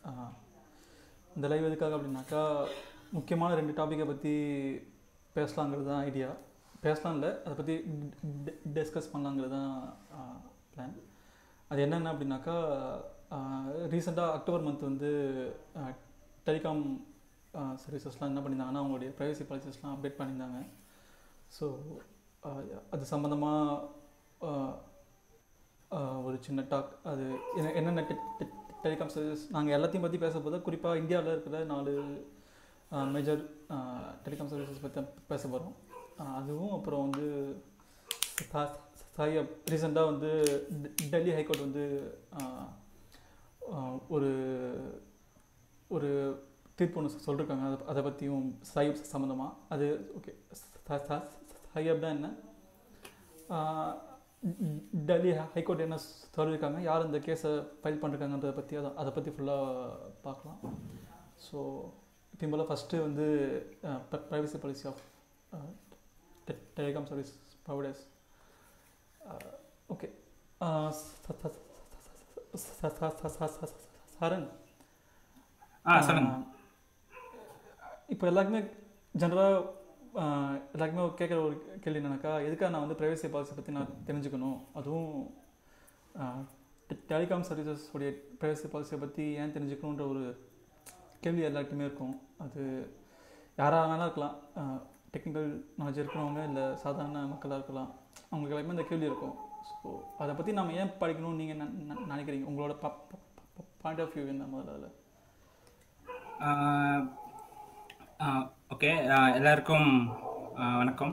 ஆஹ், இந்த லைவ் எதுக்காக அப்படின்னாக்கா முக்கியமான ரெண்டு டாப்பிக்கை பற்றி பேசலாங்கிறது தான் ஐடியா பேசலாம் இல்லை அதை பற்றி டிஸ்கஸ் பண்ணலாங்கிறது தான் பிளான் அது என்னென்ன அப்படின்னாக்கா ரீசெண்டாக அக்டோபர் மந்த் வந்து டெலிகாம் சர்வீசஸ்லாம் என்ன பண்ணியிருந்தாங்கன்னா அவங்களுடைய ப்ரைவசி பாலிசிஸ்லாம் அப்டேட் பண்ணியிருந்தாங்க ஸோ அது சம்மந்தமாக ஒரு சின்ன டாக் அது என்ன- என்னென்ன டெலிகாம் சர்வீஸ் நாங்கள் எல்லாத்தையும் பற்றி பேச போது குறிப்பாக இந்தியாவில் இருக்கிற நாலு மேஜர் டெலிகாம் சர்வீசஸ் பற்றி பேச போகிறோம் அதுவும் அப்புறம் வந்து சாய் ரீசெண்டாக வந்து டெ- டெல்லி ஹைகோர்ட் வந்து ஆஹ், ஆஹ், ஒரு ஒரு தீர்ப்பு ஒன்று சொல்லியிருக்காங்க அதை அதை பற்றியும் சாயிப் சம்மந்தமாக அது ஓகே சாயிப்னா என்ன ஆஹ், டெல்லி ஹைகோர்ட் என்ன சொல்லியிருக்காங்க யார் இந்த கேஸை ஃபைல் பண்ணிருக்காங்கன்றதை பற்றி அதை அதை பற்றி ஃபுல்லாக பார்க்கலாம் ஸோ இப்போ போல் ஃபஸ்ட்டு வந்து privacy policy of telecom service providers okay Charan ஆ சொல்லுங்க இப்போ எல்லாருக்குமே ஜென்ரலாக எல்லாருக்குமே கேட்குற ஒரு கேள்வி என்னன்னாக்கா எதுக்காக நான் வந்து ப்ரைவசி பாலிசி பற்றி நான் தெரிஞ்சுக்கணும் அதுவும் டெலிகாம் சர்வீசஸ் உடைய ப்ரைவசி பாலிசியை பற்றி ஏன் தெரிஞ்சுக்கணுன்ற ஒரு கேள்வி எல்லாருக்குமே இருக்கும் அது யாராக வேணாலும் இருக்கலாம் டெக்னிக்கல் நாலேஜ் இருக்கிறவங்க இல்லை சாதாரண மக்களாக இருக்கலாம் அவங்களுக்கு எல்லாருமே இந்த கேள்வி இருக்கும் ஸோ அதை பற்றி நம்ம ஏன் படிக்கணும்னு நீங்கள் நினைக்கிறீங்க உங்களோட பாயிண்ட் ஆஃப் வியூ என்ன முதல்ல ஓகே எல்லாருக்கும் ஆ, வணக்கம்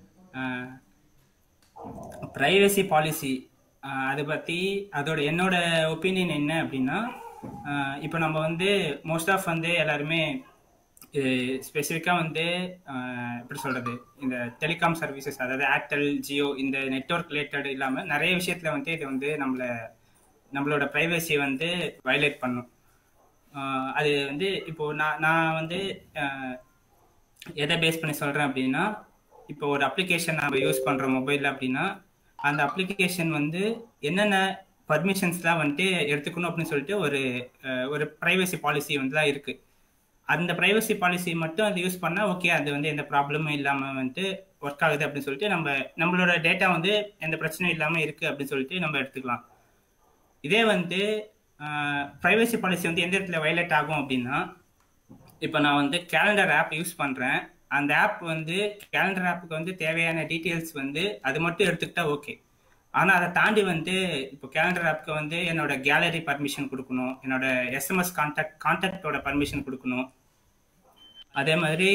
ப்ரைவசி பாலிசி அதை பற்றி அதோட என்னோட ஒப்பீனியன் என்ன அப்படின்னா இப்போ நம்ம வந்து மோஸ்ட் ஆஃப் வந்து எல்லாருமே ஸ்பெசிஃபிக்காக வந்து ஆ, எப்படி சொல்கிறது இந்த டெலிகாம் சர்வீசஸ் அதாவது ஏர்டெல் ஜியோ இந்த நெட்ஒர்க் ரிலேட்டட் இல்லாமல் நிறைய விஷயத்தில் வந்து இது வந்து நம்மளை நம்மளோட ப்ரைவசியை வந்து வயலேட் பண்ணும் ஆஹ் அது வந்து இப்போ நான் நான் வந்து ஆஹ் எதை பேஸ் பண்ணி சொல்றேன் அப்படின்னா இப்போ ஒரு அப்ளிகேஷன் நம்ம யூஸ் பண்றோம் மொபைல் அப்படின்னா அந்த அப்ளிகேஷன் வந்து என்னென்ன பர்மிஷன்ஸ்லாம் வந்துட்டு எடுத்துக்கணும் அப்படின்னு சொல்லிட்டு ஒரு ஆஹ் ஒரு ப்ரைவசி பாலிசி வந்து தான் இருக்கு அந்த ப்ரைவசி பாலிசி மட்டும் அது யூஸ் பண்ணா ஓகே அது வந்து எந்த ப்ராப்ளமும் இல்லாம வந்துட்டு ஒர்க் ஆகுது அப்படின்னு சொல்லிட்டு நம்ம நம்மளோட டேட்டா வந்து எந்த பிரச்சனையும் இல்லாம இருக்கு அப்படின்னு சொல்லிட்டு நம்ம எடுத்துக்கலாம் இதே வந்து ப்ரைவசி பாலிசி வந்து எந்த இடத்துல வயலேட் ஆகும் அப்படின்னா இப்போ நான் வந்து கேலண்டர் ஆப் யூஸ் பண்ணுறேன் அந்த ஆப் வந்து கேலண்டர் ஆப்புக்கு வந்து தேவையான டீட்டெயில்ஸ் வந்து அது மட்டும் எடுத்துக்கிட்டா ஓகே ஆனால் அதை தாண்டி வந்து இப்போ கேலண்டர் ஆப்புக்கு வந்து என்னோட கேலரி பர்மிஷன் கொடுக்கணும் என்னோட எஸ்எம்எஸ் கான்டாக்ட் கான்டாக்டோட பர்மிஷன் கொடுக்கணும் அதே மாதிரி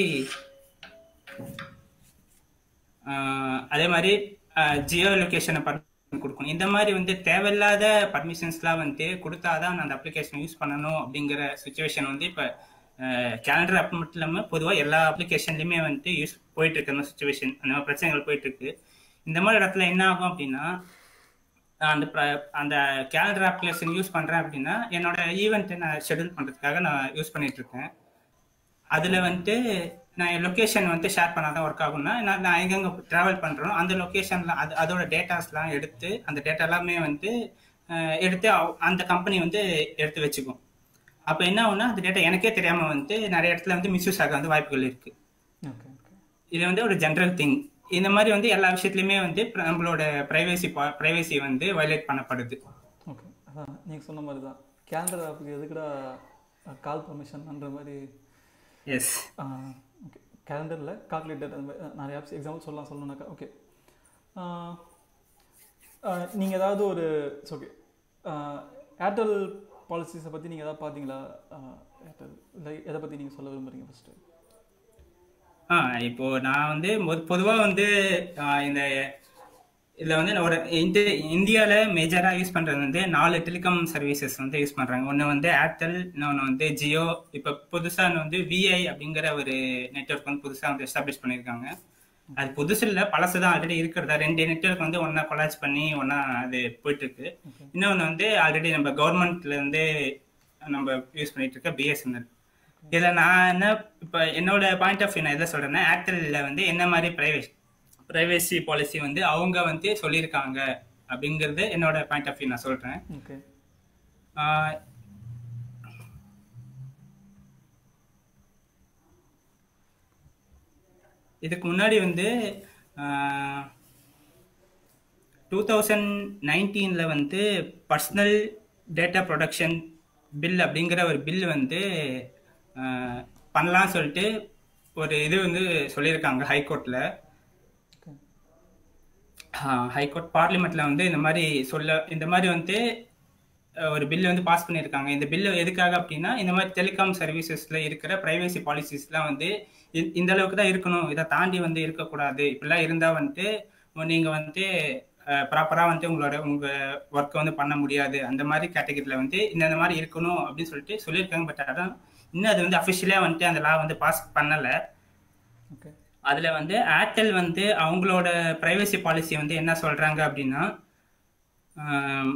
ஆஹ் அதே மாதிரி ஜியோ லொகேஷனை பர்மிஷன் கொடுக்கணும் இந்த மாதிரி வந்து தேவையில்லாத பர்மிஷன்ஸ்லாம் வந்து கொடுத்தாதான் நான் அந்த அப்ளிகேஷன் யூஸ் பண்ணணும் அப்படிங்கிற சுச்சுவேஷன் வந்து இப்போ கேலண்டர் ஆப் மட்டும் இல்லாமல் பொதுவாக எல்லா அப்ளிகேஷன்லையுமே வந்து யூஸ் போயிட்டு இருக்கு அந்த சுச்சுவேஷன் அந்த மாதிரி பிரச்சனைகள் போயிட்டு இருக்கு இந்த மாதிரி இடத்துல என்ன ஆகும் அப்படின்னா நான் அந்த pr- அந்த கேலண்டர் அப்ளிகேஷன் யூஸ் பண்ணுறேன் அப்படின்னா என்னோட ஈவெண்ட்டை நான் ஷெட்யூல் பண்ணுறதுக்காக நான் யூஸ் பண்ணிட்டு இருக்கேன் அதில் வந்துட்டு நான் என் லொக்கேஷன் வந்து ஷேர் பண்ணாதான் ஒர்க் ஆகும்னா நான் நான் எங்கெங்கே ட்ராவல் பண்ணுறோம் அந்த லொக்கேஷனில் அது அதோட டேட்டாஸ்லாம் எடுத்து அந்த டேட்டா எல்லாமே வந்து அஹ், எடுத்து அவ- அந்த கம்பெனி வந்து எடுத்து வச்சுக்கும் அப்போ என்ன ஆகும்னா அந்த டேட்டா எனக்கே தெரியாமல் வந்து நிறைய இடத்துல வந்து மிஸ்யூஸ் ஆக வந்து வாய்ப்புகள் இருக்குது ஓகே ஓகே இது வந்து ஒரு ஜென்ரல் திங் இந்த மாதிரி வந்து எல்லா விஷயத்துலையுமே வந்து pr- நம்மளோட ப்ரைவேசி ப்ரைவேசி வந்து வயலேட் பண்ணப்படுது ஓகே அதான் நீங்கள் சொன்ன மாதிரி தான் கேலண்டர் ஆப்புக்கு எதுக்குடா கால் பர்மிஷன்ன்ற மாதிரி எஸ் ஓகே கேலண்டரில் கால்குலேட்டர் அந்த மாதிரி அஹ், நிறைய ஆப்ஸ் எக்ஸாம்பிள் சொல்லலாம் சொல்லணும்னாக்கா ஓகே நீங்கள் ஏதாவது ஒரு ஓகே ஏர்டெல் பாலிசிஸை பற்றி நீங்கள் ஏதாவது பார்த்தீங்களா ஏர்டெல் இல்லை எதை பற்றி நீங்கள் சொல்ல விரும்புறீங்க ஃபஸ்ட்டு ஆ இப்போ நான் வந்து பொதுவாக வந்து ஆ, இந்த இதில் வந்து நான் ஒரு இந்த இந்தியாவில் மேஜராக யூஸ் பண்ணுறது வந்து நாலு டெலிகாம் சர்வீசஸ் வந்து யூஸ் பண்ணுறாங்க ஒன்று வந்து ஏர்டெல் இன்னொன்று வந்து ஜியோ இப்போ புதுசாக வந்து விஐ அப்படிங்கிற ஒரு நெட்வொர்க் வந்து புதுசாக வந்து எஸ்டாப்ளிஷ் பண்ணியிருக்காங்க அது புதுசு இல்லை பழசு தான் ஆல்ரெடி இருக்கிறதா ரெண்டு நெட்வொர்க் வந்து ஒன்றா கொலாஜ் பண்ணி ஒன்றா அது போயிட்டு இருக்கு இன்னொன்று வந்து ஆல்ரெடி நம்ம கவர்மெண்ட்ல இருந்து நம்ம யூஸ் பண்ணிட்டு இருக்க பிஎஸ்என்எல் இதில் நான் என்ன இப்போ என்னோட பாயிண்ட் ஆஃப் வியூ நான் எதை சொல்றேன்னா ஏர்டெல்ல வந்து என்ன மாதிரி பிரைவேசி பிரைவேசி பாலிசி வந்து அவங்க வந்து சொல்லியிருக்காங்க அப்படிங்கிறது என்னோட பாயிண்ட் ஆஃப் வியூ நான் சொல்றேன் ஓகே ஆஹ் இதுக்கு முன்னாடி வந்து டூ தௌசண்ட் நைன்டீனில் வந்து பர்சனல் டேட்டா ப்ரொடக்ஷன் பில் அப்படிங்கிற ஒரு பில் வந்து ஆஹ், பண்ணலாம் சொல்லிட்டு ஒரு இது வந்து சொல்லியிருக்காங்க ஹைகோர்ட்டில் ஓகே ஹைகோர்ட் பார்லிமெண்ட்ல வந்து இந்த மாதிரி சொல்ல இந்த மாதிரி வந்து அஹ், ஒரு பில் வந்து பாஸ் பண்ணியிருக்காங்க இந்த பில் எதுக்காக அப்படின்னா இந்த மாதிரி டெலிகாம் சர்வீசஸ்ல இருக்கிற பிரைவசி பாலிசிஸ்லாம் வந்து இந்த- இந்த அளவுக்கு தான் இருக்கணும் இதை தாண்டி வந்து இருக்கக்கூடாது இப்படிலாம் இருந்தா வந்துட்டு நீங்க வந்து ப்ராப்பரா வந்து உங்களோட உங்க ஒர்க்கை வந்து பண்ண முடியாது அந்த மாதிரி கேட்டகரியில வந்து இந்த இந்த மாதிரி இருக்கணும் அப்படின்னு சொல்லிட்டு சொல்லியிருக்காங்க பட் அதான் இன்னும் அது வந்து அஃபிஷியலா வந்துட்டு அந்த லா வந்து பாஸ் பண்ணல ஓகே அதுல வந்து ஏர்டெல் வந்து அவங்களோட பிரைவசி பாலிசி வந்து என்ன சொல்றாங்க அப்படின்னா ஆம்,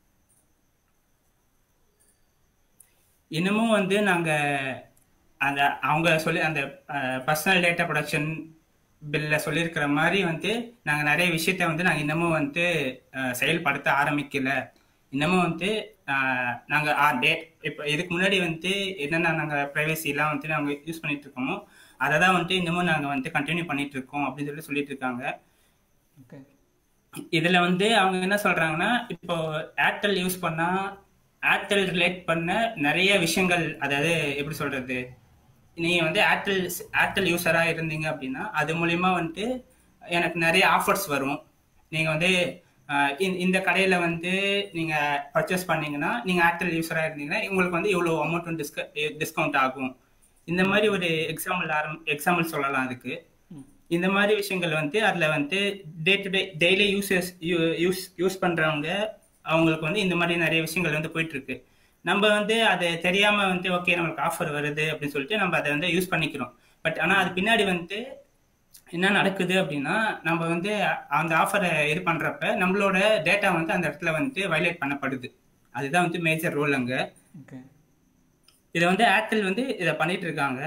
இன்னமும் வந்து நாங்க அந்த அவங்க சொல்லி அந்த பர்சனல் டேட்டா ப்ரொடக்ஷன் பில்ல சொல்லியிருக்கிற மாதிரி வந்து நாங்க நிறைய விஷயத்த வந்து நாங்க இன்னமும் வந்து அஹ், செயல்படுத்த ஆரம்பிக்கல இன்னமும் வந்து அஹ், நாங்க டேட் இப்போ இதுக்கு முன்னாடி வந்து என்னென்ன நாங்க privacy எல்லாம் வந்து நாங்க யூஸ் பண்ணிட்டு இருக்கோமோ அதை தான் வந்துட்டு இன்னமும் நாங்க வந்து கண்டினியூ பண்ணிட்டு இருக்கோம் அப்படின்னு சொல்லி சொல்லிட்டு இருக்காங்க ஓகே இதுல வந்து அவங்க என்ன சொல்றாங்கன்னா இப்போ ஏர்டெல் யூஸ் பண்ணா ஏர்டெல் ரிலேட் பண்ண நிறைய விஷயங்கள் அதாவது எப்படி சொல்றது நீங்க வந்து ஏர்டெல் ஏர்டெல் யூசரா இருந்தீங்க அப்படின்னா அது மூலியமா வந்துட்டு எனக்கு நிறைய ஆஃபர்ஸ் வரும் நீங்க வந்து ஆஹ், இந்த- இந்த கடையில வந்து நீங்க பர்ச்சேஸ் பண்ணீங்கன்னா நீங்க ஏர்டெல் யூசரா இருந்தீங்கன்னா உங்களுக்கு வந்து இவ்வளவு அமௌண்ட் டிஸ்க டிஸ்கவுண்ட் ஆகும் இந்த மாதிரி ஒரு எக்ஸாம்பிள் ஆரம் எக்ஸாம்பிள் சொல்லலாம் அதுக்கு ம் இந்த மாதிரி விஷயங்கள் வந்து அதுல வந்து day to day daily uses use use பண்றவங்க அவங்களுக்கு வந்து இந்த மாதிரி நிறைய விஷயங்கள் வந்து போயிட்டு இருக்கு நம்ம வந்து அது தெரியாம வந்து ஓகே நம்மளுக்கு ஆஃபர் வருது அப்படின்னு சொல்லிட்டு நம்ம அதை வந்து யூஸ் பண்ணிக்கிறோம் பட் ஆனா அது பின்னாடி வந்து என்ன நடக்குது அப்படின்னா நம்ம வந்து அந்த ஆஃபரை இது பண்றப்ப நம்மளோட டேட்டா வந்து அந்த இடத்துல வந்து வயலேட் பண்ணப்படுது அதுதான் வந்து மேஜர் ரோல் அங்க ஓகே இதை வந்து ஏர்டெல் வந்து இதை பண்ணிட்டு இருக்காங்க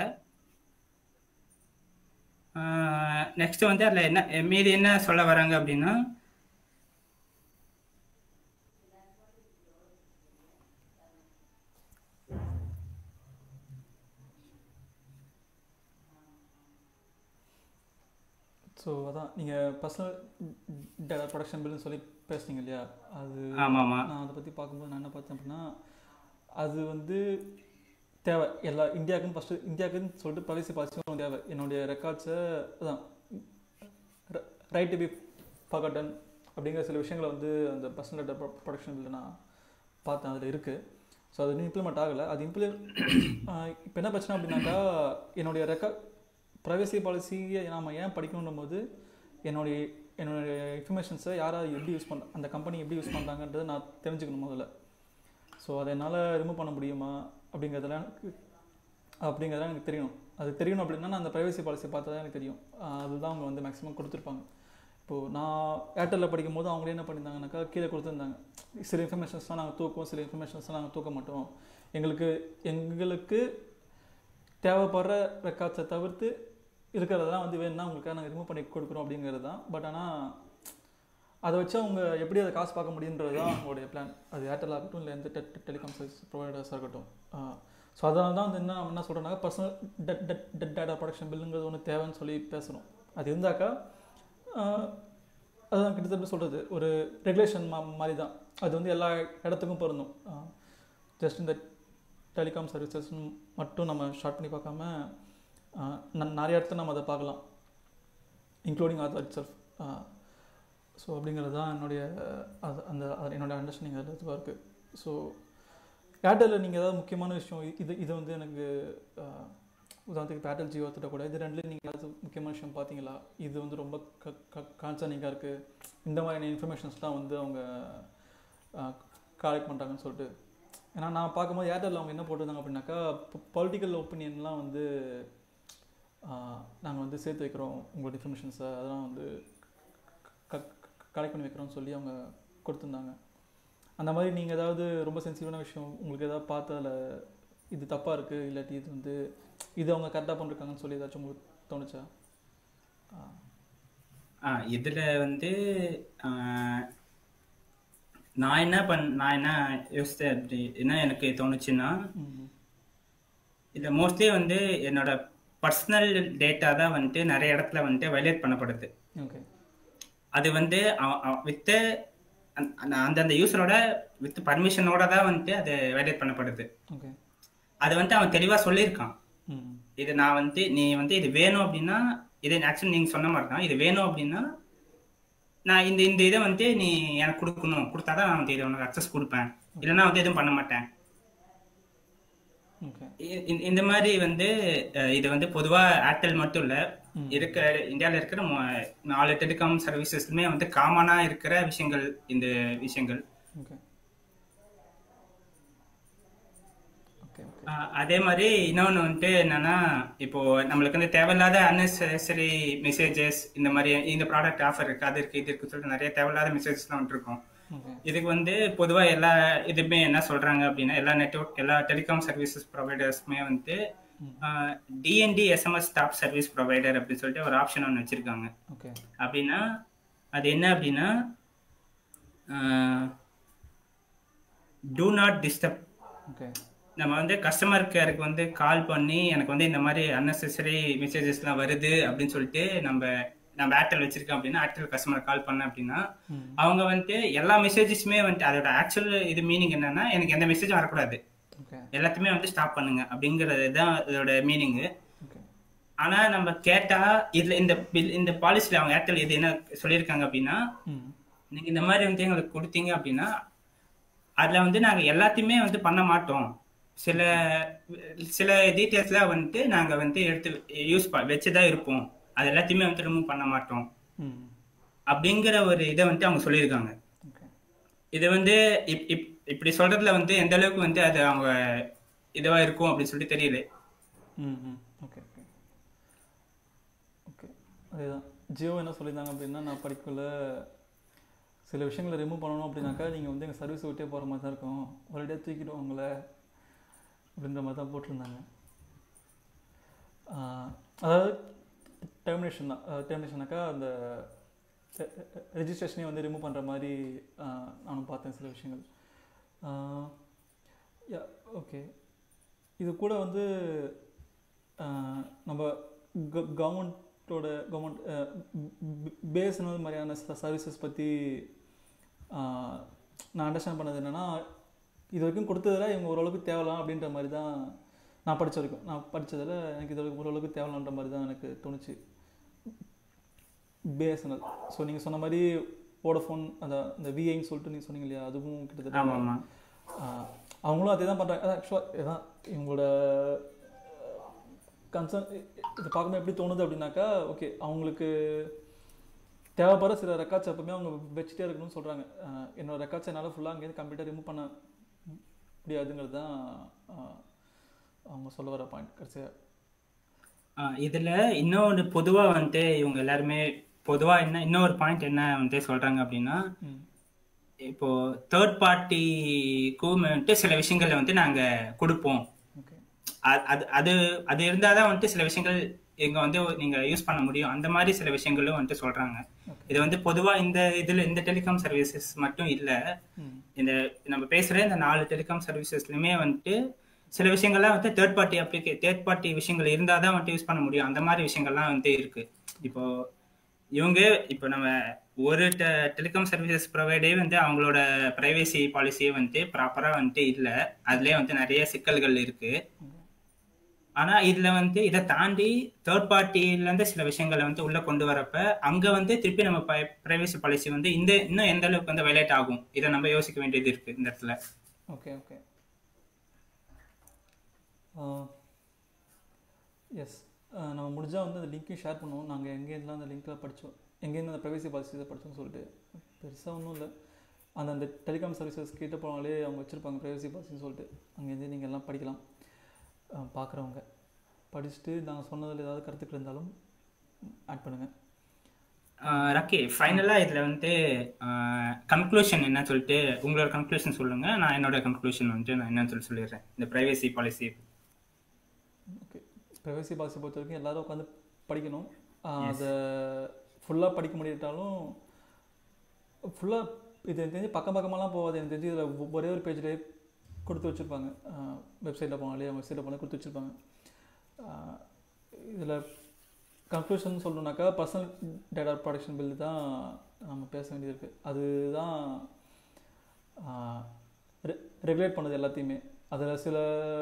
நெக்ஸ்ட் வந்து அதில் என்ன மீதி என்ன சொல்ல வராங்க அப்படின்னா ஸோ அதான் நீங்கள் பர்சனல் டேட்டா ப்ரொடக்ஷன் பில்னு சொல்லி பேசுனீங்க இல்லையா அது ஆமா ஆமா நான் அதை பற்றி பார்க்கும்போது நான் என்ன பார்த்தேன் அப்படின்னா அது வந்து தேவை எல்லா இந்தியாவுக்குன்னு ஃபஸ்ட்டு இந்தியாவுக்குன்னு சொல்லிட்டு ப்ரைவசி பாலிசியும் தேவை என்னுடைய ரெக்கார்ட்ஸை அதான் ரைட் டு பி ஃபகட்டன் அப்படிங்கிற சில விஷயங்களை வந்து அந்த பர்சனல் டேட்டா ப்ரொடக்ஷன் பில்ல நான் பார்த்தேன் அதில் இருக்குது ஸோ அது இன்னும் இம்ப்ளிமெண்ட் ஆகலை அது இம்ப்ளிமெண்ட் இப்போ என்ன பிரச்சனை அப்படின்னாக்கா என்னுடைய ரெக்கார்ட் ப்ரைவசி பாலிசியை நாம் ஏன் படிக்கணுன்னும் போது என்னுடைய என்னுடைய இன்ஃபர்மேஷன்ஸை யாராவது எப்படி யூஸ் பண்ண அந்த கம்பெனி எப்படி யூஸ் பண்ணுறாங்கன்றதை நான் தெரிஞ்சுக்கணும் முதல்ல ஸோ அதை என்னால் ரிமூவ் பண்ண முடியுமா அப்படிங்கிறதெல்லாம் எனக்கு அப்படிங்கிறதெல்லாம் எனக்கு தெரியணும் அது தெரியணும் அப்படின்னா நான் அந்த ப்ரைவசி பாலிசி பார்த்தா தான் எனக்கு தெரியும் ஆஹ் அதுதான் அவங்க வந்து மேக்ஸிமம் கொடுத்துருப்பாங்க இப்போது நான் ஏர்டெல்லில் படிக்கும் போது அவங்களே என்ன பண்ணியிருந்தாங்கனாக்கா கீழே கொடுத்துருந்தாங்க சில இன்ஃபர்மேஷன்ஸ்லாம் நாங்கள் தூக்குவோம் சில இன்ஃபர்மேஷன்ஸ்லாம் நாங்கள் தூக்க மாட்டோம் எங்களுக்கு எங்களுக்கு தேவைப்படுற ரெக்கார்ட்ஸை தவிர்த்து இருக்கிறதெல்லாம் வந்து வேணும்னா உங்களுக்கு நாங்கள் ரிமூவ் பண்ணி கொடுக்குறோம் அப்படிங்கிறது தான் பட் ஆனால் அதை வச்சு அவங்க எப்படி அதை காசு பார்க்க முடியுன்றது தான் அவங்களுடைய பிளான் அது ஏர்டெல் ஆகட்டும் இல்லை எந்த டெ டெலிகாம் சர்வீஸ் ப்ரொவைடர்ஸாக இருக்கட்டும் ஸோ அதனால தான் வந்து என்ன நம்ம என்ன சொல்கிறோம்னா பர்சனல் டேட்டா ப்ரொடக்ஷன் பில்லுங்கிறது ஒன்று தேவைன்னு சொல்லி பேசுகிறோம் அது இருந்தாக்கா ஆஹ், அதுதான் கிட்டத்தட்ட சொல்கிறது ஒரு ரெகுலேஷன் மா மாதிரி தான் அது வந்து எல்லா இடத்துக்கும் பொருந்தும் ஜஸ்ட் இந்த டெலிகாம் சர்வீசஸ் மட்டும் நம்ம ஷார்ட் பண்ணி பார்க்காம ஆஹ், ந- நிறைய இடத்துல நம்ம அதை பார்க்கலாம் including Aadhaar itself so அப்படிங்கிறது தான் என்னுடைய அது அந்த அது என்னோட அண்டர்ஸ்டாண்டிங் அதில் இதுவாக இருக்குது ஸோ ஏர்டெல்லில் நீங்கள் ஏதாவது முக்கியமான விஷயம் இ- இது இது வந்து எனக்கு ஆஹ், உதாரணத்துக்கு இப்போ ஏர்டெல் ஜியோ திட்ட கூட இது ரெண்டுலேயும் நீங்கள் ஏதாவது முக்கியமான விஷயம் பார்த்தீங்களா இது வந்து ரொம்ப க கான்சர்னிங்காக இருக்குது இந்த மாதிரியான இன்ஃபர்மேஷன்ஸ்லாம் வந்து அவங்க கலெக்ட் பண்ணுறாங்கன்னு சொல்லிட்டு ஏன்னா நான் பார்க்கும்போது ஏர்டெல்லில் அவங்க என்ன போட்டிருந்தாங்க அப்படின்னாக்கா பொலிட்டிக்கல் ஒப்பீனியன்லாம் வந்து நாங்கள் வந்து சேர்த்து வைக்கிறோம் உங்களோட இன்ஃபர்மேஷன்ஸை அதெல்லாம் வந்து கலெக்ட் பண்ணி வைக்கிறோம்னு சொல்லி அவங்க கொடுத்துருந்தாங்க அந்த மாதிரி நீங்கள் ஏதாவது ரொம்ப சென்சிட்டிவான விஷயம் உங்களுக்கு ஏதாவது பார்த்து அதில் இது தப்பாக இருக்குது இல்லாட்டி இது வந்து இது அவங்க கரெக்டாக பண்ணிருக்காங்கன்னு சொல்லி ஏதாச்சும் உங்களுக்கு தோணுச்சா ஆ, ஆ இதுல வந்து ஆ, நான் என்ன பண் நான் என்ன யோசித்தேன் அப்படி என்ன எனக்கு தோணுச்சுன்னா ம் இதில் மோஸ்ட்லி வந்து என்னோட பர்சனல் டேட்டா தான் வந்துட்டு நிறைய இடத்துல வந்துட்டு வயலேட் பண்ணப்படுது ஓகே அது வந்து வித் அந்தந்த யூசரோட வித் பர்மிஷனோட தான் வந்துட்டு அது வயலேட் பண்ணப்படுது ஓகே அது வந்துட்டு அவன் தெளிவாக சொல்லியிருக்கான் ம் இது நான் வந்து நீ வந்து இது வேணும் அப்படின்னா இது ஆக்சுவலி நீங்கள் சொன்ன மாதிரி தான் இது வேணும் அப்படின்னா நான் இந்த இந்த இதை வந்து நீ எனக்கு கொடுக்கணும் கொடுத்தாதான் நான் வந்து இதை உனக்கு அக்சஸ் கொடுப்பேன் இல்லைன்னா வந்து எதுவும் பண்ண மாட்டேன் ஓகே இ- இந்த- இந்த மாதிரி வந்து அஹ், இது வந்து பொதுவாக ஏர்டெல் மட்டும் இல்லை இருக்கிற இந்தியாவில் இருக்கிற மொ- நாலு டெலிகாம் சர்வீசஸ்லுமே வந்து காமனாக இருக்கிற விஷயங்கள் இந்த விஷயங்கள் ஓகே ஓகே ஓகே ஆஹ் அதே மாதிரி இன்னொன்று வந்துட்டு என்னன்னா இப்போ நம்மளுக்கு வந்து தேவையில்லாத அன்னெசரி மெசேஜஸ் இந்த மாதிரி இந்த ப்ராடக்ட் ஆஃபர் இருக்கு அது இருக்கு இது இருக்கு சொல்லிட்டு நிறைய தேவையில்லாத மெசேஜஸ்லாம் வந்துட்டு இருக்கும் ஓகே இதுக்கு வந்து பொதுவாக எல்லா இதுமே என்ன சொல்றாங்க அப்படின்னா எல்லா நெட்வொர்க் எல்லா டெலிகாம் சர்வீசஸ் ப்ரொவைடர்ஸுமே வந்து DND SMS stop service provider அப்படின்னு சொல்லிட்டு ஒரு ஆப்ஷன் ஒன்று வச்சிருக்காங்க ஓகே அப்படின்னா அது என்ன அப்படின்னா டூ நாட் டிஸ்டர்ப் ஓகே நம்ம வந்து கஸ்டமர் கேருக்கு வந்து கால் பண்ணி எனக்கு வந்து இந்த மாதிரி அன்னெசரி மெசேஜஸ்லாம் வருது அப்படின்னு சொல்லிட்டு நம்ம நம்ம ஏர்டெல் வச்சிருக்கோம் அப்படின்னா ஏர்டெல் கஸ்டமர் கால் பண்ண அப்படின்னா ம் அவங்க வந்துட்டு எல்லா மெசேஜஸுமே வந்துட்டு அதோட ஆக்சுவல் இது மீனிங் என்னன்னா எனக்கு எந்த மெசேஜும் வரக்கூடாது ஓகே எல்லாத்தையுமே வந்து ஸ்டாப் பண்ணுங்க அப்படிங்கிறது தான் இதோட மீனிங்கு ஓகே ஆனா நம்ம கேட்டா இதுல இந்த bill- இந்த பாலிசில அவங்க ஏர்டெல் இது என்ன சொல்லியிருக்காங்க அப்படின்னா ம் நீங்க இந்த மாதிரி வந்து எங்களுக்கு கொடுத்தீங்க அப்படின்னா அதுல வந்து நாங்க எல்லாத்தையுமே வந்து பண்ண மாட்டோம் சில சில டீட்டெயில்ஸ்ல வந்துட்டு நாங்க வந்து எடுத்து யூஸ் வச்சுதான் இருப்போம் அது எல்லாத்தையுமே வந்து ரிமூவ் பண்ண மாட்டோம் ம் அப்படிங்கிற ஒரு இதை வந்துட்டு அவங்க சொல்லியிருக்காங்க ஓகே இது வந்து இப் இப் இப்படி சொல்றதுல வந்து எந்த அளவுக்கு வந்து அது அவங்க இதுவா இருக்கும் அப்படின்னு சொல்லிட்டு தெரியல ம் ம் ஓகே ஓகே ஓகே அதேதான் ஜியோ என்ன சொல்லியிருந்தாங்க அப்படின்னா நான் படிக்கல சில விஷயங்களை ரிமூவ் பண்ணணும் அப்படின்னாக்கா நீங்கள் வந்து எங்கள் சர்வீஸ் விட்டே போகிற மாதிரி தான் இருக்கும் ஒரேடியாக தூக்கிடுவோம் உங்களை அப்படின்ற மாதிரி தான் போட்டிருந்தாங்க ஆஹ், அதாவது டெர்மினேஷன் தான் டெர்மினேஷனாக்கா அந்த ரெஜிஸ்ட்ரேஷனே வந்து ரிமூவ் பண்ணுற மாதிரி ஆஹ், நானும் பார்த்தேன் சில விஷயங்கள் யா ஓகே இது கூட வந்து ஆஹ், நம்ம கவர்மெண்ட்டோட கவர்மெண்ட் பேஸ்னல் மாதிரியான சர்வீசஸ் பற்றி நான் அண்டர்ஸ்டாண்ட் பண்ணது என்னென்னா இது வரைக்கும் கொடுத்ததில் இவங்க ஓரளவுக்கு தேவலாம் அப்படின்ற மாதிரி தான் நான் படிச்ச வரைக்கும் நான் படிச்சதுல எனக்கு இது வரைக்கும் ஓரளவுக்கு தேவலான்ற மாதிரி தான் எனக்கு தோணுச்சு பிஎஸ்என்எல் ஸோ நீங்கள் சொன்ன மாதிரி வோடஃபோன் அந்த அந்த விஐன்னு சொல்லிட்டு நீங்கள் சொன்னீங்க இல்லையா அதுவும் கிட்டத்தட்ட ஆமா ஆமா ஆஹ் அவங்களும் அதே தான் பண்ணுறாங்க ஆக்சுவலாக இதுதான் இவங்களோட கன்சர்ன் இது பார்க்கும்போது எப்படி தோணுது அப்படின்னாக்கா ஓகே அவங்களுக்கு தேவைப்படுற சில ரெக்கார்ட்ஸ் எப்பவுமே அவங்க வச்சுட்டே இருக்கணும்னு சொல்கிறாங்க என்னோட ரெக்கார்ட்ஸ் என்னால் ஃபுல்லாக அங்கேருந்து கம்ப்யூட்டர் ரிமூவ் பண்ண முடியாதுங்கிறது தான் ஆஹ் அவங்க சொல்ல வர பாயிண்ட் கடைசியாக ஆஹ் இதுல இன்னொன்று பொதுவா வந்துட்டு இவங்க எல்லாருமே பொதுவா என்ன இன்னொரு பாயிண்ட் என்ன வந்துட்டு சொல்றாங்க அப்படின்னா ம் இப்போ தேர்ட் பார்ட்டிக்கும் வந்துட்டு சில விஷயங்களை வந்து நாங்க கொடுப்போம் ஓகே அ- அது அது அது இருந்தாதான் வந்துட்டு சில விஷயங்கள் இங்க வந்து நீங்க யூஸ் பண்ண முடியும் அந்த மாதிரி சில விஷயங்களும் வந்துட்டு சொல்றாங்க இது வந்து பொதுவா இந்த இதுல இந்த டெலிகாம் சர்வீசஸ் மட்டும் இல்ல ம் இந்த நம்ம பேசுற இந்த நாலு டெலிகாம் சர்வீசஸ்லயுமே வந்துட்டு சில விஷயங்கள்லாம் வந்து third party applica third party விஷயங்கள் இருந்தால் தான் வந்துட்டு யூஸ் பண்ண முடியும் அந்த மாதிரி விஷயங்கள்லாம் வந்து இருக்கு இப்போ இவங்க இப்போ நம்ம ஒரு டெலிகாம் சர்வீசஸ் ப்ரொவைடே வந்து அவங்களோட ப்ரைவேசி பாலிசியே வந்து ப்ராப்பராக வந்துட்டு இல்லை அதுலேயே வந்து நிறைய சிக்கல்கள் இருக்கு ஆனா இதுல வந்து இதை தாண்டி தேர்ட் பார்ட்டில இருந்து சில விஷயங்களை வந்து உள்ள கொண்டு வரப்ப அங்க வந்து திருப்பி நம்ம பிரைவேசி பாலிசி வந்து இந்த இன்னும் எந்த அளவுக்கு வந்து வயலேட் ஆகும் இதை நம்ம யோசிக்க வேண்டியது இருக்கு இந்த இடத்துல ஓகே ஓகே எஸ் நம்ம முடிஞ்சால் வந்து அந்த லிங்க்கையும் ஷேர் பண்ணுவோம் நாங்கள் எங்கேருந்துலாம் அந்த லிங்க்கில் படித்தோம் எங்கேருந்து அந்த ப்ரைவசி பாலிசி படித்தோம்னு சொல்லிட்டு பெருசாக ஒன்றும் இல்லை அந்த அந்த டெலிகாம் சர்வீசஸ் கிட்ட போனாலே அவங்க வச்சுருப்பாங்க ப்ரைவசி பாலிசின்னு சொல்லிட்டு அங்கேருந்து நீங்கள் எல்லாம் படிக்கலாம் பார்க்குறவங்க படிச்சுட்டு நாங்கள் சொன்னதில் ஏதாவது கருத்துக்கள் இருந்தாலும் ஆட் பண்ணுங்கள் ரக்கி ஃபைனலா இதுல வந்து கன்க்ளூஷன் என்ன சொல்லிட்டு உங்களோட கன்க்ளூஷன் சொல்லுங்க நான் என்னோட கன்க்ளூஷன் வந்துட்டு நான் என்னன்னு சொல்லி சொல்லிடுறேன் இந்த privacy policy okay privacy policy பொறுத்த வரைக்கும் எல்லாரும் உட்காந்து படிக்கணும் ஆஹ் அதை ஃபுல்லாக படிக்க முடியாட்டாலும் ஃபுல்லாக இது எனக்கு தெரிஞ்சு பக்கம் பக்கமாலாம் போகாது எனக்கு தெரிஞ்சு இதில் ஒரே ஒரு பேஜ்லேயே கொடுத்து வச்சுருப்பாங்க வெப்சைட்டில் போனாலே அவங்க வெப்சைட்டில் போனால் கொடுத்து வச்சுருப்பாங்க இதில் கன்க்ளூஷன் சொல்லணுன்னாக்கா பர்சனல் டேட்டா ப்ரொடெக்ஷன் பில் தான் நம்ம பேச வேண்டியது இருக்குது அதுதான் ரெகுலேட் பண்ணது எல்லாத்தையுமே அதில் சில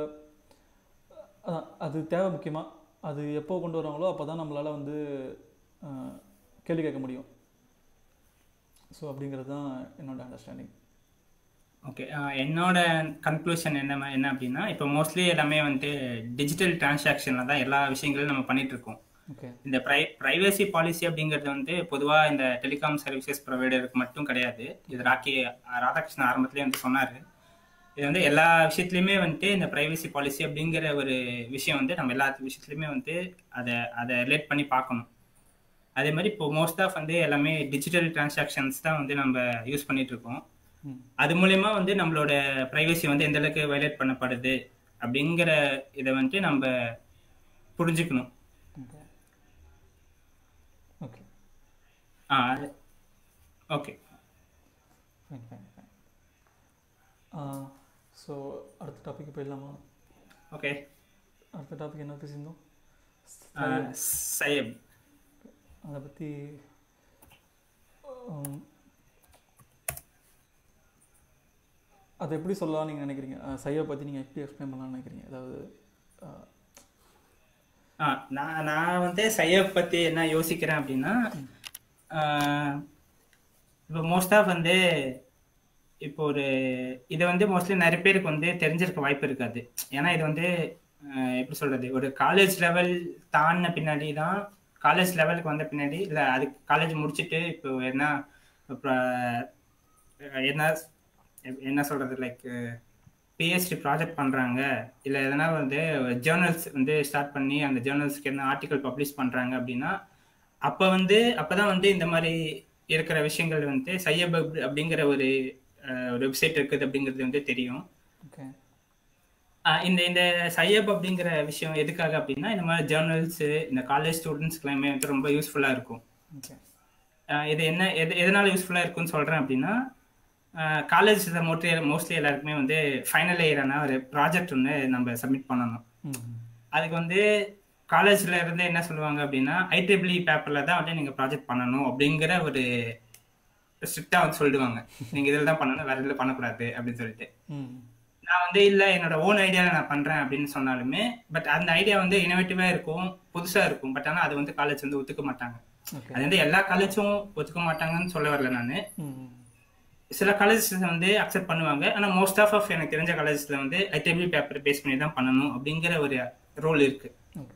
அதான் அது தேவை முக்கியமாக அது எப்போ கொண்டு வராங்களோ அப்போ தான் நம்மளால் வந்து ஆஹ், கேள்வி கேட்க முடியும் ஸோ அப்படிங்கிறது தான் என்னோட அண்டர்ஸ்டாண்டிங் ஓகே என்னோட கன்க்ளூஷன் என்ன ம- என்ன அப்படின்னா இப்போ மோஸ்ட்லி எல்லாமே வந்து டிஜிட்டல் டிரான்சாக்ஷனில் தான் எல்லா விஷயங்களும் நம்ம பண்ணிட்டு இருக்கோம் ஓகே இந்த ப்ரை ப்ரைவசி பாலிசி அப்படிங்கிறது வந்து பொதுவாக இந்த டெலிகாம் சர்வீசஸ் ப்ரொவைடருக்கு மட்டும் கிடையாது இது ராக்கி ராதாகிருஷ்ணன் ஆரம்பத்திலே வந்து சொன்னார் இது வந்து எல்லா விஷயத்துலையுமே வந்துட்டு இந்த ப்ரைவசி பாலிசி அப்படிங்கிற ஒரு விஷயம் வந்து நம்ம எல்லா விஷயத்துலையுமே வந்து அதை அதை ரிலேட் பண்ணி பார்க்கணும் அதே மாதிரி இப்போ மோஸ்ட் ஆஃப் வந்து எல்லாமே டிஜிட்டல் டிரான்சாக்ஷன்ஸ் தான் வந்து நம்ம யூஸ் பண்ணிட்டு இருக்கோம் ம் அது மூலயமா வந்து நம்மளோட ப்ரைவசி வந்து எந்த அளவுக்கு வயலேட் பண்ணப்படுது அப்படிங்கிற இதை வந்துட்டு நம்ம புரிஞ்சுக்கணும் ஓகே ஓகே ஆ okay fine fine fine so அடுத்த டாபிக் போயிடலாமா ஓகே அடுத்த டாபிக் என்ன பேசியிருந்தோம் சையப் அதை பற்றி அதை எப்படி சொல்லலாம்னு நீங்கள் நினைக்கிறீங்க சையை பற்றி நீங்கள் எப்படி எக்ஸ்பிளைன் பண்ணலாம்னு நினைக்கிறீங்க அதாவது அஹ், ஆ நான் நான் வந்து சையப் பற்றி என்ன யோசிக்கிறேன் அப்படின்னா இப்போ மோஸ்ட் ஆஃப் வந்து இப்போ ஒரு இது வந்து மோஸ்ட்லி நிறைய பேருக்கு வந்து தெரிஞ்சிருக்க வாய்ப்பு இருக்காது ஏன்னா இது வந்து ஆஹ் எப்படி சொல்றது ஒரு காலேஜ் லெவல் தாண்டின பின்னாடி தான் காலேஜ் லெவலுக்கு வந்த பின்னாடி இல்லை அதுக்கு காலேஜ் முடிச்சுட்டு இப்போ என்ன இப்போ என்ன என்ன சொல்றது லைக் பிஹெச்டி ப்ராஜெக்ட் பண்ணுறாங்க இல்லை எதனா வந்து ஜேர்னல்ஸ் வந்து ஸ்டார்ட் பண்ணி அந்த ஜேர்னல்ஸ்க்கு என்ன ஆர்டிக்கல் பப்ளிஷ் பண்ணுறாங்க அப்படின்னா அப்போ வந்து அப்போ தான் வந்து இந்த மாதிரி இருக்கிற விஷயங்கள் வந்து சையப் அப்படிங்கிற ஒரு ஒரு வெப்சைட் இருக்குது அப்படிங்கிறது வந்து தெரியும் ஓகே ஆஹ் இந்த இந்த சையப் அப்படிங்கிற விஷயம் எதுக்காக அப்படின்னா இந்த மாதிரி ஜேர்னல்ஸு இந்த காலேஜ் ஸ்டூடெண்ட்ஸ்க்கு எல்லாமே வந்து ரொம்ப யூஸ்ஃபுல்லாக இருக்கும் ஓகே ஆஹ் இது என்ன எது எதனால யூஸ்ஃபுல்லாக இருக்கும்னு சொல்கிறேன் அப்படின்னா காலேஜ் மோஸ்ட்லி மோஸ்ட்லி எல்லாருக்குமே வந்து ஃபைனல் இயரான ஒரு ப்ராஜெக்ட் ஒன்று நம்ம சப்மிட் பண்ணணும் ம் அதுக்கு வந்து காலேஜ்ல இருந்து என்ன சொல்லுவாங்க அப்படின்னா ஐட்ரிபிளி பேப்பர்ல தான் வந்து நீங்க ப்ராஜெக்ட் பண்ணணும் அப்படிங்கிற ஒரு ஸ்ட்ரிக்டா வந்து சொல்லிடுவாங்க நீங்க இதில் தான் பண்ணணும் வேற இதில் பண்ணக்கூடாது அப்படின்னு சொல்லிட்டு ம் நான் வந்து இல்லை என்னோட ஓன் ஐடியாவில் நான் பண்றேன் அப்படின்னு சொன்னாலுமே பட் அந்த ஐடியா வந்து இனோவேட்டிவா இருக்கும் புதுசா இருக்கும் பட் ஆனால் அது வந்து காலேஜ் வந்து ஒத்துக்க மாட்டாங்க ஓகே அது வந்து எல்லா காலேஜும் ஒத்துக்க மாட்டாங்கன்னு சொல்ல வரல நான் ம் சில காலேஜஸ் வந்து அக்செப்ட் பண்ணுவாங்க ஆனால் மோஸ்ட் ஆஃப் ஆஃப் எனக்கு தெரிஞ்ச காலேஜஸ்ல வந்து ஐட்ரிபிளி பேப்பர் பேஸ் பண்ணி தான் பண்ணணும் அப்படிங்கிற ஒரு ரோல் இருக்கு ஓகே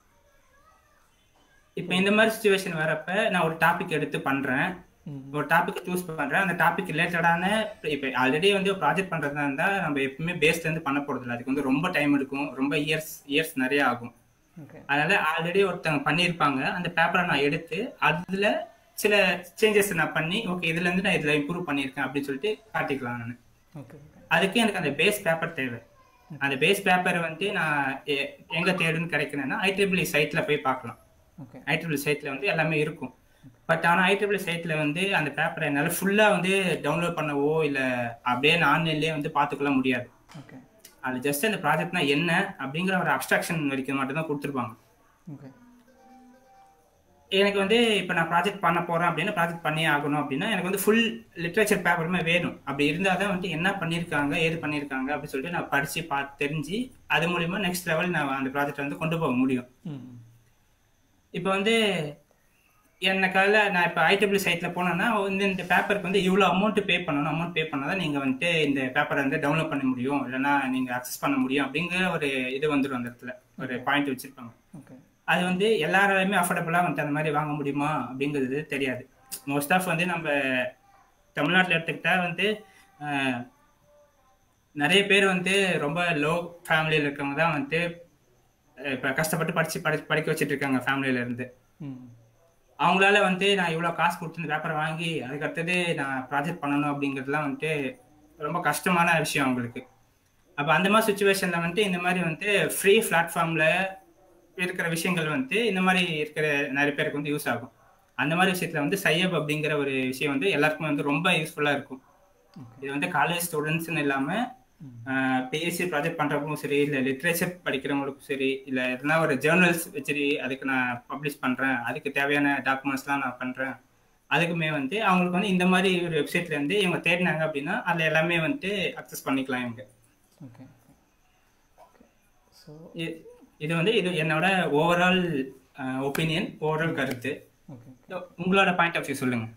இப்போ இந்த மாதிரி சுச்சுவேஷன் வரப்ப நான் ஒரு டாபிக் எடுத்து பண்றேன் ம் ஒரு டாபிக் சூஸ் பண்றேன் அந்த டாபிக் ரிலேட்டடான இப்போ ஆல்ரெடி வந்து ப்ராஜெக்ட் பண்றதா இருந்தா நம்ம எப்பவுமே பேஸ்ல இருந்து பண்ண போறது இல்ல அதுக்கு வந்து ரொம்ப டைம் எடுக்கும் ரொம்ப இயர்ஸ் இயர்ஸ் நிறைய ஆகும் ஓகே அதனால ஆல்ரெடி ஒருத்தவங்க பண்ணியிருப்பாங்க அந்த பேப்பரை நான் எடுத்து அதுல சில சேஞ்சஸ் நான் பண்ணி ஓகே இதுல இருந்து நான் இதுல இம்ப்ரூவ் பண்ணியிருக்கேன் அப்படின்னு சொல்லிட்டு காட்டிக்கலாம் நான் ஓகே ஓகே அதுக்கு எனக்கு அந்த பேஸ் பேப்பர் தேவை அந்த பேஸ் பேப்பர் வந்து நான் எ- எங்க தேடுன்னு கிடைக்கணும்னா ஐட்ரிபிளி சைட்ல போய் பார்க்கலாம் ஓகே ஐட்ரிபிள் சைட்ல வந்து எல்லாமே இருக்கும் பட் ஆனால் ஐட்ரிபிள் சைட்ல வந்து அந்த பேப்பரை என்னால் ஃபுல்லாக வந்து டவுன்லோட் பண்ணவோ இல்லை அப்படியே நான் ஆன்லைன்லேயே வந்து பார்த்துக்கொள்ள முடியாது ஓகே அது ஜஸ்ட் அந்த ப்ராஜெக்ட்னா என்ன அப்படிங்கிற ஒரு அப்ஸ்ட்ராக்ஷன் வரைக்கும் மட்டும் தான் கொடுத்துருப்பாங்க ஓகே எனக்கு வந்து இப்போ நான் ப்ராஜெக்ட் பண்ண போறேன் அப்படின்னா ப்ராஜெக்ட் பண்ணியே ஆகணும் அப்படின்னா எனக்கு வந்து ஃபுல் லிட்ரேச்சர் பேப்பருமே வேணும் அப்படி இருந்தால் தான் வந்து என்ன பண்ணியிருக்காங்க ஏது பண்ணியிருக்காங்க அப்படின்னு சொல்லிட்டு நான் படித்து பார்த்து தெரிஞ்சு அது மூலியமா நெக்ஸ்ட் லெவல் நான் அந்த ப்ராஜெக்ட் வந்து கொண்டு போக முடியும் ம் இப்போ வந்து எனக்கால நான் இப்போ ஐடபிள்யூ சைட்டில் போனேன்னா வந்து இந்த பேப்பருக்கு வந்து இவ்வளோ அமௌண்ட் பே பண்ணணும் அமௌண்ட் பே பண்ணால் தான் நீங்கள் வந்துட்டு இந்த பேப்பரை வந்து டவுன்லோட் பண்ண முடியும் இல்லைன்னா நீங்கள் அக்சஸ் பண்ண முடியும் அப்படிங்கிற ஒரு இது வந்துடும் அந்த இடத்துல ஒரு பாயிண்ட் வச்சுருப்பாங்க ஓகே அது வந்து எல்லாராலையுமே அஃபோர்டபுளாக வந்துட்டு அந்த மாதிரி வாங்க முடியுமா அப்படிங்கிறது தெரியாது மோஸ்ட் ஆஃப் வந்து நம்ம தமிழ்நாட்டில் எடுத்துக்கிட்டா வந்து ஆஹ், நிறைய பேர் வந்து ரொம்ப லோ ஃபேமிலியில் இருக்கவங்க தான் வந்துட்டு இப்போ கஷ்டப்பட்டு படித்து படி படிக்க வச்சுட்டு இருக்காங்க ஃபேமிலியில இருந்து ம் அவங்களால வந்து நான் இவ்வளோ காசு கொடுத்து இந்த பேப்பரை வாங்கி அதுக்கடுத்தது நான் ப்ராஜெக்ட் பண்ணணும் அப்படிங்கிறதுலாம் வந்துட்டு ரொம்ப கஷ்டமான விஷயம் அவங்களுக்கு அப்போ அந்த மாதிரி சுச்சுவேஷனில் வந்துட்டு இந்த மாதிரி வந்து ஃப்ரீ பிளாட்ஃபார்மில் இருக்கிற விஷயங்கள் வந்து இந்த மாதிரி இருக்கிற நிறைய பேருக்கு வந்து யூஸ் ஆகும் அந்த மாதிரி விஷயத்தில் வந்து சையப் அப்படிங்கிற ஒரு விஷயம் வந்து எல்லாருக்குமே வந்து ரொம்ப யூஸ்ஃபுல்லாக இருக்கும் இது வந்து காலேஜ் ஸ்டூடெண்ட்ஸ்னு இல்லாமல் பிஎஸ்சி ப்ராஜெக்ட் பண்ணுறவங்களுக்கும் சரி இல்லை லிட்ரேச்சர் படிக்கிறவங்களுக்கும் சரி இல்லை எதனா ஒரு ஜேர்னல்ஸ் வச்சு அதுக்கு நான் பப்ளிஷ் பண்ணுறேன் அதுக்கு தேவையான டாக்குமெண்ட்ஸ்லாம் நான் பண்ணுறேன் அதுக்குமே வந்து அவங்களுக்கு வந்து இந்த மாதிரி ஒரு வெப்சைட்லேருந்து இவங்க தேடினாங்க அப்படின்னா அதில் எல்லாமே வந்துட்டு அக்சஸ் பண்ணிக்கலாம் இவங்க ஓகே ஓகே ஸோ இ- இது வந்து இது என்னோட ஓவரால் ஒப்பீனியன் ஓவரால் கருத்து ஓகே உங்களோட பாயிண்ட் ஆஃப் வியூ சொல்லுங்கள்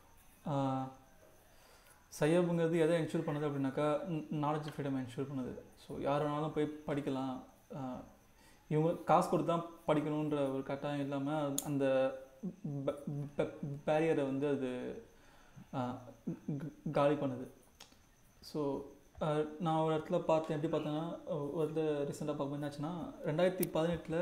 சையப்புங்கிறது எதை என்ஷூர் பண்ணுது அப்படின்னாக்கா நாலேஜ் ஃப்ரீடம் என்ஷூர் பண்ணுது ஸோ யார் வேணாலும் போய் படிக்கலாம் ஆஹ் இவங்க காசு கொடுத்து தான் படிக்கணுன்ற ஒரு கட்டாயம் இல்லாமல் அந்த பேரியரை வந்து அது ஆஹ் க- காலி பண்ணுது ஸோ நான் ஒரு இடத்துல பார்த்தேன் எப்படி பார்த்தேன்னா ஒரு இடத்துல ரீசெண்டாக பார்க்கும்போது என்னாச்சுன்னா ரெண்டாயிரத்தி பதினெட்டில்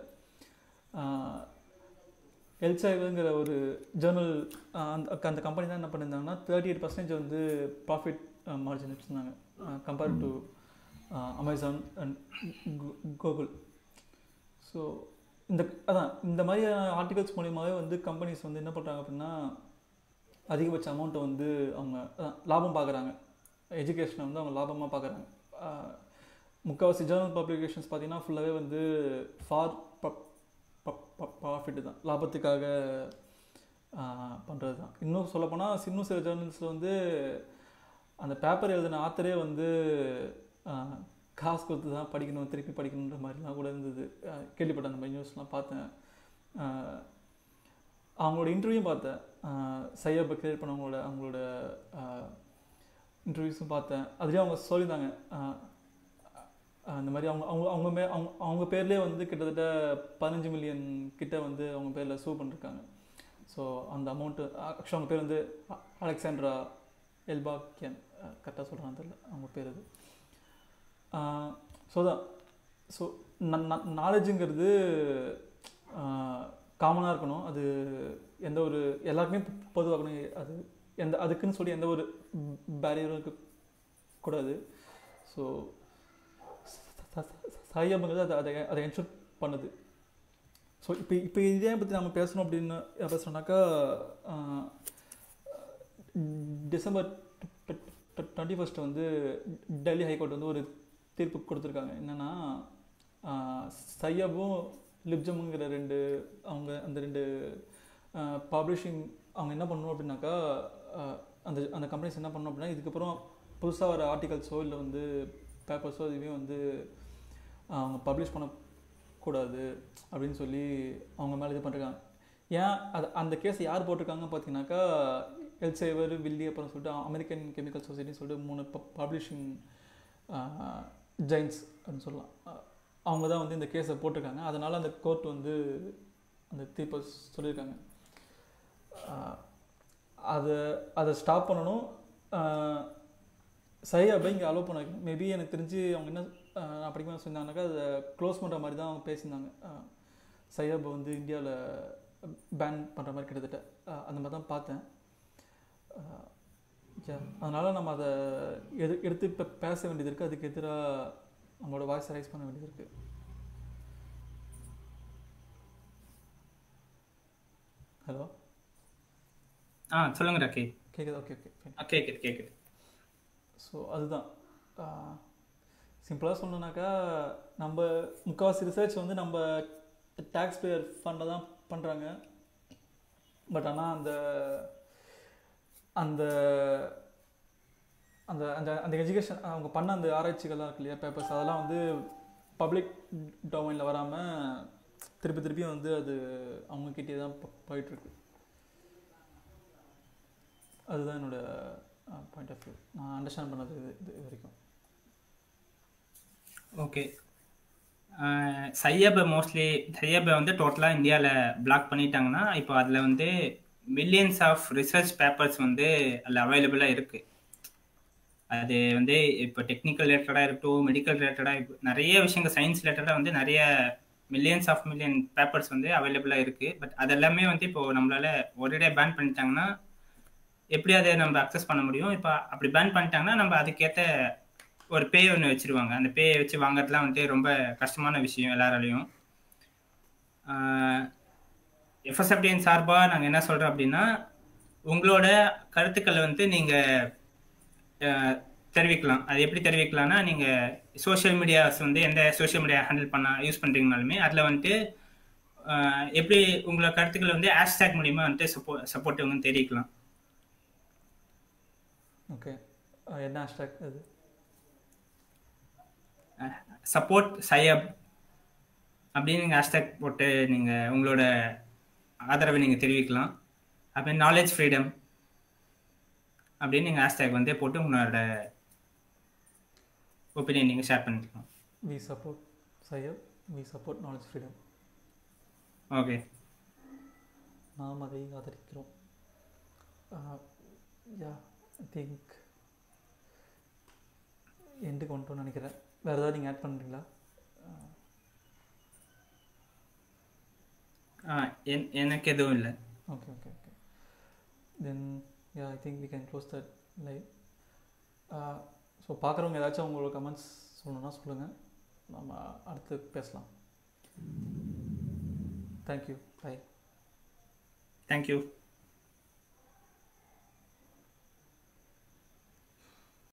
எல்சைவுங்கிற ஒரு ஜேர்னல் அந்த அந்த கம்பெனி தான் என்ன பண்ணியிருந்தாங்கன்னா தேர்ட்டி எயிட் பர்சன்டேஜ் வந்து ப்ராஃபிட் மார்ஜின் வச்சுருந்தாங்க compare to Amazon and Google so இந்த அதான் இந்த மாதிரியான ஆர்டிகல்ஸ் மூலியமாகவே வந்து கம்பெனிஸ் வந்து என்ன பண்ணுறாங்க அப்படின்னா அதிகபட்ச அமௌண்ட்டை வந்து அவங்க அதான் லாபம் பார்க்குறாங்க எஜுகேஷனை வந்து அவங்க லாபமாக பார்க்குறாங்க முக்கால்வாசி ஜேர்னல் பப்ளிகேஷன்ஸ் பார்த்தீங்கன்னா ஃபுல்லாகவே வந்து ஃபார் ப்ராஃபிட் தான் லாபத்துக்காக பண்ணுறது தான் இன்னும் சொல்லப்போனால் இன்னும் சில ஜேர்னல்ஸில் வந்து அந்த பேப்பர் எழுதின ஆத்தரே வந்து ஆஹ், காசு கொடுத்து தான் படிக்கணும் திருப்பி படிக்கணுன்ற மாதிரிலாம் கூட இருந்தது ஆஹ், கேள்விப்பட்டேன் அந்த மாதிரி நியூஸ்லாம் பார்த்தேன் ஆஹ், அவங்களோட இன்டர்வியூ பார்த்தேன் சையப்பை கிரியேட் பண்ணவங்களோட அவங்களோட இன்டர்வியூஸும் பார்த்தேன் அதுலேயும் அவங்க சொல்லியிருந்தாங்க ஆஹ், ஆஹ், இந்த மாதிரி அவங்க அவங்க அவங்க மே அவங்க அவங்க பேர்லேயே வந்து கிட்டத்தட்ட பதினஞ்சு மில்லியன் கிட்ட வந்து அவங்க பேரில் சூ பண்ணிருக்காங்க ஸோ அந்த அமௌண்ட்டு ஆக்சுவலாக அவங்க பேர் வந்து அ- அலெக்சாண்ட்ரா எல்பாக்கியன் கரெக்டாக சொல்கிறான்னு தெரியல அவங்க பேர் அது ஸோ தான் ஸோ நாலேஜுங்கிறது காமனாக இருக்கணும் அது எந்த ஒரு எல்லாருக்குமே பொதுவாகணும் அது எந்த அதுக்குன்னு சொல்லி எந்த ஒரு பேரியரும் இருக்கக்கூடாது ஸோ சாயம்ங்கிறது அதை அதை அதை என்ஷூர் பண்ணுது ஸோ இப்போ இப்போ இதே பற்றி நம்ம பேசணும் அப்படின்னு பேசுகிறோம்னாக்கா டிசம்பர் டுவெண்ட்டி ஃபஸ்ட் வந்து டெல்லி ஹைகோர்ட் வந்து ஒரு தீர்ப்பு கொடுத்துருக்காங்க என்னென்னா சையபும் லிப்ஜமுங்கிற ரெண்டு அவங்க அந்த ரெண்டு பப்ளிஷிங் அவங்க என்ன பண்ணணும் அப்படின்னாக்கா ஆஹ், அந்த அந்த கம்பெனிஸ் என்ன பண்ணணும் அப்படின்னா இதுக்கப்புறம் புதுசாக வர ஆர்டிகல்ஸோ இல்லை வந்து பேப்பர்ஸோ இதுவே வந்து அவங்க பப்ளிஷ் பண்ணக்கூடாது அப்படின்னு சொல்லி அவங்க மேலே இது பண்ணிருக்காங்க ஏன் அது அந்த கேஸ் யார் போட்டிருக்காங்க பார்த்தீங்கன்னாக்கா எல்சேவர் வில்லி அப்புறம் சொல்லிட்டு அமெரிக்கன் கெமிக்கல் சொசைட்டின்னு சொல்லிட்டு மூணு பப்ளிஷிங் ஜெயின்ஸ் அப்படின்னு சொல்லலாம் அஹ் அவங்க தான் வந்து இந்த கேஸை போட்டிருக்காங்க அதனால் அந்த கோர்ட் வந்து அந்த தீர்ப்பை சொல்லியிருக்காங்க அஹ் அதை அதை ஸ்டாப் பண்ணணும் சரி அப்படி இங்கே அலோவ் பண்ண வைக்கணும் மேபி எனக்கு தெரிஞ்சு அவங்க என்ன அஹ் நான் படிக்கும்போது சொன்னாங்கனாக்கா அதை க்ளோஸ் பண்ணுற மாதிரி தான் அவங்க பேசியிருந்தாங்க சையப் வந்து இந்தியாவில் பேன் பண்ணுற மாதிரி கிட்டத்தட்ட அஹ் அந்த மாதிரி தான் பார்த்தேன் அதனால் நம்ம அதை எது எடுத்து இப்போ பேச வேண்டியது இருக்குது அதுக்கு எதிராக நம்மளோட வாய்ஸ் ரைஸ் பண்ண வேண்டியது இருக்குது ஹலோ ஆ சொல்லுங்க ராக்கி கேட்குது ஓகே ஓகே ஃபைன் ஆ, கேக்குது கேக்குது ஸோ அதுதான் சிம்பிளாக சொல்லணுன்னாக்கா நம்ம முக்கால்வாசி ரிசர்ச் வந்து நம்ம டேக்ஸ் பேயர் ஃபண்டில் தான் பண்ணுறாங்க பட் ஆனால் அந்த அந்த அந்த அந்த அந்த எஜுகேஷன் அவங்க பண்ண அந்த ஆராய்ச்சிகள்லாம் இருக்கு இல்லையா பேப்பர்ஸ் அதெல்லாம் வந்து பப்ளிக் டொமைனில் வராமல் திருப்பி திருப்பியும் வந்து அது அவங்கக்கிட்டே தான் போ- போயிட்டுருக்கு அதுதான் என்னோட பாயிண்ட் ஆஃப் வியூ நான் அண்டர்ஸ்டாண்ட் பண்ணது இது இது இது வரைக்கும் ஓகே சையபை மோஸ்ட்லி சையபை வந்து டோட்டலாக இந்தியாவில் பிளாக் பண்ணிட்டாங்கன்னா இப்போ அதில் வந்து மில்லியன்ஸ் ஆஃப் ரிசர்ச் பேப்பர்ஸ் வந்து அதில் அவைலபிளாக இருக்குது அது வந்து இப்போ டெக்னிக்கல் ரிலேட்டடாக இருக்கட்டும் மெடிக்கல் ரிலேட்டடாக நிறைய விஷயங்கள் சயின்ஸ் ரிலேட்டடாக வந்து நிறைய மில்லியன்ஸ் ஆஃப் மில்லியன் பேப்பர்ஸ் வந்து அவைலபிளாக இருக்குது பட் அதெல்லாமே வந்து இப்போ நம்மளால ஒரேடியாக பேன் பண்ணிட்டாங்கன்னா எப்படி அதை நம்ம அக்சஸ் பண்ண முடியும் இப்போ அப்படி பேன் பண்ணிட்டாங்கன்னா நம்ம அதுக்கேற்ற ஒரு பே ஒன்று வச்சிருவாங்க அந்த பேயை வச்சு வாங்குறதுலாம் வந்துட்டு ரொம்ப கஷ்டமான விஷயம் எல்லாராலையும் எஃப்எஸ்எஃப்டிஎன் சார்பாக நாங்கள் என்ன சொல்கிறோம் அப்படின்னா உங்களோட கருத்துக்களை வந்து நீங்கள் தெரிவிக்கலாம் அது எப்படி தெரிவிக்கலாம்னா நீங்கள் சோஷியல் மீடியாஸ் வந்து எந்த சோஷியல் மீடியா ஹேண்டில் பண்ண யூஸ் பண்ணுறீங்கனாலுமே அதில் வந்துட்டு ஆஹ் எப்படி உங்களோட கருத்துக்களை வந்து ஹேஷ்டேக் மூலிமா வந்துட்டு சப்போ சப்போர்ட் வந்து தெரிவிக்கலாம் ஓகே என்ன ஹேஷ்டாக் அது சப்போர்ட் சையப் அப்படின்னு நீங்கள் ஹேஷ்டேக் போட்டு நீங்கள் உங்களோட ஆதரவை நீங்கள் தெரிவிக்கலாம் அப்புறம் நாலேஜ் ஃப்ரீடம் அப்படின்னு நீங்கள் ஹேஷ்டேக் வந்து போட்டு உங்களோட ஒப்பீனியன் நீங்கள் ஷேர் பண்ணிக்கலாம் வி சப்போர்ட் சையப் we support knowledge freedom okay நாம் அதை ஆதரிக்கிறோம் யா ஐ திங்க் எண்டுக்கு வந்துட்டோம்னு நினைக்கிறேன் வேறு ஏதாவது நீங்கள் ஆட் பண்ணுறீங்களா என் எனக்கு எதுவும் இல்லை okay okay okay then yeah I think we can close that live so பார்க்குறவங்க ஏதாச்சும் உங்களோட கமெண்ட்ஸ் சொல்லணும்னா சொல்லுங்கள் நம்ம அடுத்து பேசலாம் தேங்க்யூ பை தேங்க்யூ